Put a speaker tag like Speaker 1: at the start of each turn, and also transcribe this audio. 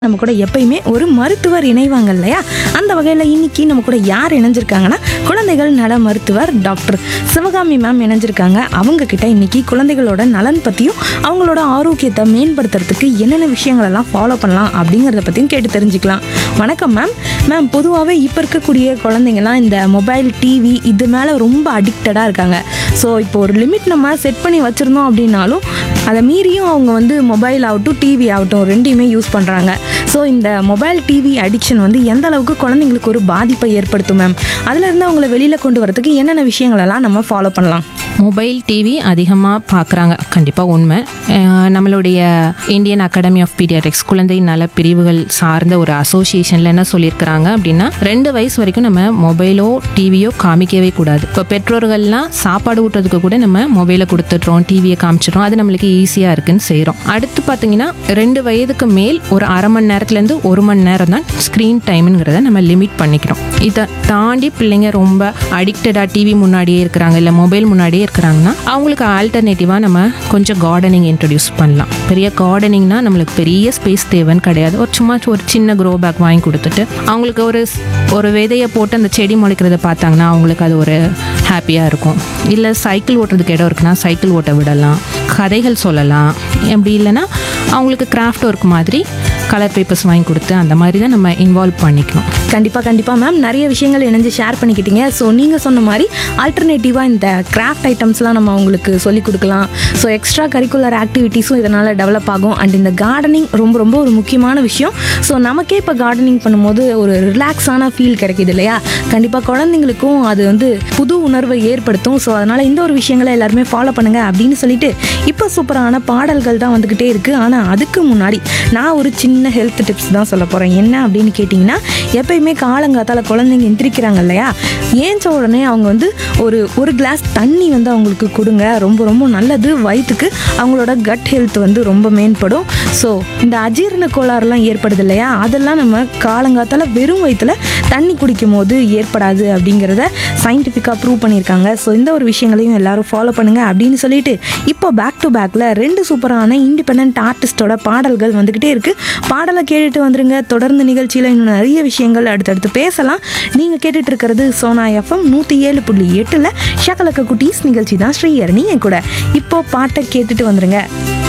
Speaker 1: நம்ம கூட எப்பயுமே ஒரு மருத்துவர் இணைவாங்க இல்லையா அந்த வகையில் இன்னைக்கு நம்ம கூட யார் இணைஞ்சிருக்காங்கன்னா குழந்தைகள் நல மருத்துவர் டாக்டர் சிவகாமி மேம் இணைஞ்சிருக்காங்க அவங்க கிட்ட இன்னைக்கு குழந்தைகளோட நலன் பற்றியும் அவங்களோட ஆரோக்கியத்தை மேம்படுத்துறதுக்கு என்னென்ன விஷயங்கள் எல்லாம் ஃபாலோ பண்ணலாம் அப்படிங்கிறத பற்றியும் கேட்டு தெரிஞ்சுக்கலாம் வணக்கம் மேம் மேம் பொதுவாகவே இப்போ இருக்கக்கூடிய குழந்தைங்கலாம் இந்த மொபைல் டிவி இது மேலே ரொம்ப அடிக்டடாக இருக்காங்க ஸோ இப்போ ஒரு லிமிட் நம்ம செட் பண்ணி வச்சுருந்தோம் அப்படின்னாலும் அதை மீறியும் அவங்க வந்து மொபைல் ஆகட்டும் டிவி ஆகட்டும் ரெண்டையுமே யூஸ் பண்ணுறாங்க ஸோ இந்த மொபைல் டிவி அடிக்ஷன் வந்து எந்த அளவுக்கு குழந்தைங்களுக்கு ஒரு பாதிப்பை ஏற்படுத்தும் மேம் அதுலேருந்து அவங்கள வெளியில் கொண்டு வரதுக்கு என்னென்ன விஷயங்களெல்லாம் நம்ம ஃபாலோ பண்ணலாம்
Speaker 2: மொபைல் டிவி அதிகமாக பார்க்குறாங்க கண்டிப்பாக உண்மை அஹ் நம்மளுடைய இந்தியன் அகாடமி ஆஃப் பீடியாட்ரிக்ஸ் குழந்தை நல பிரிவுகள் சார்ந்த ஒரு அசோசியேஷனில் என்ன சொல்லியிருக்கிறாங்க அப்படின்னா ரெண்டு வயசு வரைக்கும் நம்ம மொபைலோ டிவியோ காமிக்கவே கூடாது இப்போ பெற்றோர்கள்லாம் சாப்பாடு ஊட்டுறதுக்கு கூட நம்ம மொபைலை கொடுத்துட்றோம் டிவியை காமிச்சிடுறோம் அது நம்மளுக்கு ஈஸியாக இருக்குன்னு செய்கிறோம் அடுத்து பார்த்தீங்கன்னா ரெண்டு வயதுக்கு மேல் ஒரு அரை மணி நேரத்துலேருந்து ஒரு மணி நேரம் தான் ஸ்க்ரீன் டைம்ங்கிறத நம்ம லிமிட் பண்ணிக்கிறோம் இதை தாண்டி பிள்ளைங்க ரொம்ப அடிக்டடாக டிவி முன்னாடியே இருக்கிறாங்க இல்லை மொபைல் முன்னாடியே இருக்கிறாங்கன்னா அவங்களுக்கு ஆல்டர்னேட்டிவாக நம்ம கொஞ்சம் கார்டனிங் இன்ட்ரடியூஸ் பண்ணலாம் பெரிய கார்டனிங்னா நம்மளுக்கு பெரிய ஸ்பேஸ் தேவைன்னு கிடையாது ஒரு சும்மா ஒரு சின்ன க்ரோ பேக் வாங்கி கொடுத்துட்டு அவங்களுக்கு ஒரு ஒரு விதையை போட்டு அந்த செடி முளைக்கிறத பார்த்தாங்கன்னா அவங்களுக்கு அது ஒரு ஹாப்பியாக இருக்கும் இல்லை சைக்கிள் ஓட்டுறதுக்கு இடம் இருக்குன்னா சைக்கிள் ஓட்ட விடலாம் கதைகள் சொல்லலாம் அப்படி இல்லைன்னா அவங்களுக்கு கிராஃப்ட் ஒர்க் மாதிரி கலர் பேப்பர்ஸ் வாங்கி கொடுத்து அந்த மாதிரி தான் நம்ம இன்வால்வ் பண்ணிக்கணும்
Speaker 1: கண்டிப்பாக கண்டிப்பாக மேம் நிறைய விஷயங்கள் இணைஞ்சு ஷேர் பண்ணிக்கிட்டீங்க ஸோ நீங்கள் சொன்ன மாதிரி ஆல்டர்னேட்டிவாக இந்த கிராஃப்ட் ஐட்டம்ஸ்லாம் நம்ம அவங்களுக்கு சொல்லிக் கொடுக்கலாம் ஸோ எக்ஸ்ட்ரா கரிக்குலர் ஆக்டிவிட்டீஸும் இதனால் டெவலப் ஆகும் அண்ட் இந்த கார்டனிங் ரொம்ப ரொம்ப ஒரு முக்கியமான விஷயம் ஸோ நமக்கே இப்போ கார்டனிங் பண்ணும்போது ஒரு ரிலாக்ஸான ஃபீல் கிடைக்கிது இல்லையா கண்டிப்பாக குழந்தைங்களுக்கும் அது வந்து புது உணர்வை ஏற்படுத்தும் ஸோ அதனால் இந்த ஒரு விஷயங்களை எல்லாருமே ஃபாலோ பண்ணுங்கள் அப்படின்னு சொல்லிட்டு இப்போ சூப்பரான பாடல்கள் தான் வந்துக்கிட்டே இருக்குது ஆனால் அதுக்கு முன்னாடி நான் ஒரு சின்ன ஹெல்த் டிப்ஸ் தான் சொல்ல போகிறேன் என்ன அப்படின்னு கேட்டிங்கன்னா எப்பயுமே காலங்காத்தால குழந்தைங்க எந்திரிக்கிறாங்க இல்லையா ஏஞ்ச உடனே அவங்க வந்து ஒரு ஒரு கிளாஸ் தண்ணி வந்து அவங்களுக்கு கொடுங்க ரொம்ப ரொம்ப நல்லது வயிற்றுக்கு அவங்களோட கட் ஹெல்த் வந்து ரொம்ப மேம்படும் ஸோ இந்த அஜீரண கோளாறுலாம் ஏற்படுது இல்லையா அதெல்லாம் நம்ம காலங்காத்தால வெறும் வயிற்றுல தண்ணி குடிக்கும் போது ஏற்படாது அப்படிங்கிறத சயின்டிஃபிக்காக ப்ரூவ் பண்ணியிருக்காங்க ஸோ இந்த ஒரு விஷயங்களையும் எல்லாரும் ஃபாலோ பண்ணுங்க அப்படின்னு சொல்லிட்டு இப்போ பேக் டு பேக்கில் ரெண்டு சூப்பரான இண்டிபெண்ட் ஆர்டிஸ்டோட பாடல்கள் வந்துக்கிட்டே இருக்கு பாடலை கேட்டுட்டு வந்துருங்க தொடர்ந்து நிகழ்ச்சியில் இன்னும் நிறைய விஷயங்கள் அடுத்தடுத்து பேசலாம் நீங்கள் கேட்டுட்டு இருக்கிறது சோனா எஃப்எம் நூற்றி ஏழு புள்ளி எட்டில் ஷக்கலக்க குட்டீஸ் நிகழ்ச்சி தான் ஸ்ரீஹரணி என் கூட இப்போ பாட்டை கேட்டுட்டு வந்துருங்க